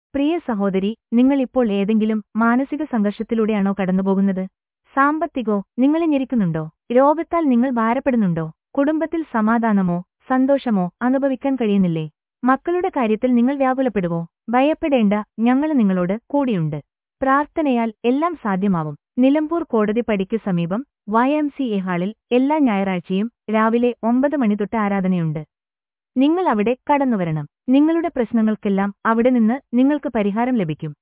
പ്രിയ സഹോദരി നിങ്ങൾ ഇപ്പോൾ ഏതെങ്കിലും മാനസിക സംഘർഷത്തിലൂടെയാണോ കടന്നുപോകുന്നത് സാമ്പത്തികോ നിങ്ങളെ ഞെരിക്കുന്നുണ്ടോ രോഗത്താൽ നിങ്ങൾ ഭാരപ്പെടുന്നുണ്ടോ കുടുംബത്തിൽ സമാധാനമോ സന്തോഷമോ അനുഭവിക്കാൻ കഴിയുന്നില്ലേ മക്കളുടെ കാര്യത്തിൽ നിങ്ങൾ വ്യാകുലപ്പെടുവോ ഭയപ്പെടേണ്ട ഞങ്ങൾ നിങ്ങളോട് കൂടിയുണ്ട് പ്രാർത്ഥനയാൽ എല്ലാം സാധ്യമാവും നിലമ്പൂർ കോടതി പടിക്ക് സമീപം വൈ എം സി എ ഹാളിൽ എല്ലാ ഞായറാഴ്ചയും രാവിലെ ഒമ്പത് മണി തൊട്ട് ആരാധനയുണ്ട് നിങ്ങൾ അവിടെ കടന്നുവരണം നിങ്ങളുടെ പ്രശ്നങ്ങൾക്കെല്ലാം അവിടെ നിന്ന് നിങ്ങൾക്ക് പരിഹാരം ലഭിക്കും